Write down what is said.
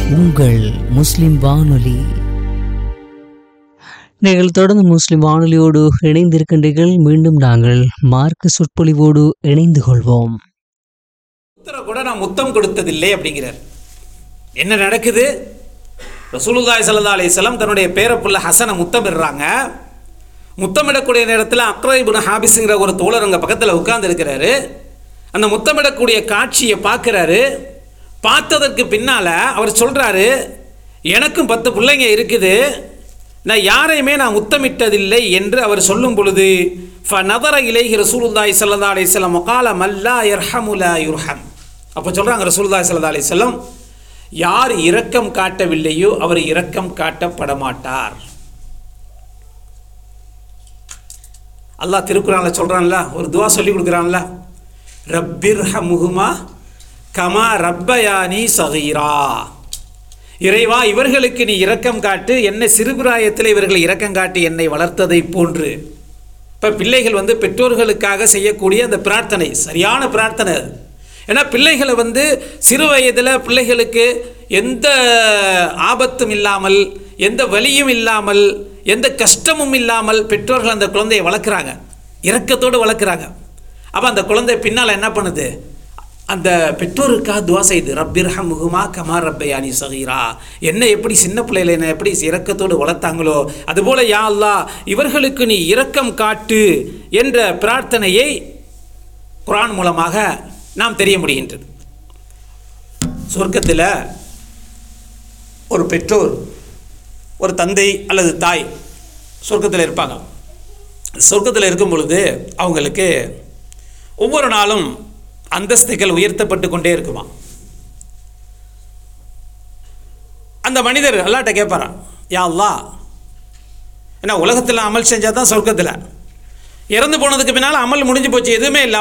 உங்கள் முஸ்லிம் வானொலி நீங்கள் தொடர்ந்து முஸ்லிம் வானொலியோடு இணைந்திருக்கின்றீர்கள் மீண்டும் நாங்கள் மார்க்க சொற்பொழிவோடு இணைந்து கொள்வோம் உத்தர கூட நான் முத்தம் கொடுத்ததில்லை அப்படிங்கிறார் என்ன நடக்குது ரசூலுல்லாஹி ஸல்லல்லாஹு அலைஹி வஸல்லம் தன்னுடைய பேரப்புள்ள ஹசனை முத்தமிடுறாங்க முத்தமிடக்கூடிய நேரத்தில் அக்ரை இப்னு ஹாபிஸுங்கிற ஒரு தோழர் அங்கே பக்கத்தில் உட்கார்ந்துருக்கிறாரு அந்த முத்தமிடக்கூடிய காட்சியை பார்க்குறாரு பார்த்ததற்கு பின்னால் அவர் சொல்கிறாரு எனக்கும் பத்து பிள்ளைங்க இருக்குது நான் யாரையுமே நான் முத்தமிட்டதில்லை என்று அவர் சொல்லும் பொழுது ஃப நதர இலைஹி ரசூலுல்லாஹி ஸல்லல்லாஹு அலைஹி வஸல்லம் வகால மல்லா யர்ஹமுலா யுர்ஹம் அப்போ சொல்கிறாங்க ரசூலுல்லாஹி ஸல்லல்லாஹு அலைஹி வஸல்லம் யார் இரக்கம் காட்டவில்லையோ அவர் இரக்கம் காட்டப்பட மாட்டார் அல்லாஹ் திருக்குறான்ல சொல்கிறான்ல ஒரு துவா சொல்லி கொடுக்குறான்ல ரப்பிர் ஹமுகுமா கமா ரப்பயானி சகீரா இறைவா இவர்களுக்கு நீ இரக்கம் காட்டு என்னை சிறுபிராயத்தில் இவர்கள் இரக்கம் காட்டி என்னை வளர்த்ததை போன்று இப்போ பிள்ளைகள் வந்து பெற்றோர்களுக்காக செய்யக்கூடிய அந்த பிரார்த்தனை சரியான பிரார்த்தனை அது ஏன்னா பிள்ளைகளை வந்து சிறு வயதில் பிள்ளைகளுக்கு எந்த ஆபத்தும் இல்லாமல் எந்த வலியும் இல்லாமல் எந்த கஷ்டமும் இல்லாமல் பெற்றோர்கள் அந்த குழந்தையை வளர்க்குறாங்க இரக்கத்தோடு வளர்க்குறாங்க அப்போ அந்த குழந்தை பின்னால் என்ன பண்ணுது அந்த பெற்றோருக்காக துவா செய்து ரப்பிர்ஹம் முகுமா கமா ரப்பயானி சகீரா என்னை எப்படி சின்ன பிள்ளையில என்னை எப்படி இரக்கத்தோடு வளர்த்தாங்களோ அதுபோல யா அல்லாஹ் இவர்களுக்கு நீ இரக்கம் காட்டு என்ற பிரார்த்தனையை குரான் மூலமாக நாம் தெரிய முடிகின்றது சொர்க்கத்தில் ஒரு பெற்றோர் ஒரு தந்தை அல்லது தாய் சொர்க்கத்தில் இருப்பாங்க சொர்க்கத்தில் இருக்கும் பொழுது அவங்களுக்கு ஒவ்வொரு நாளும் அந்தஸ்துகள் உயர்த்தப்பட்டு கொண்டே இருக்குமா அந்த மனிதர் அல்லாட்ட கேட்பாரான் யா அல்லாஹ் ஏன்னா உலகத்தில் அமல் செஞ்சால் தான் சொர்க்கத்தில் இறந்து போனதுக்கு பின்னால் அமல் முடிஞ்சு போச்சு எதுவுமே இல்லை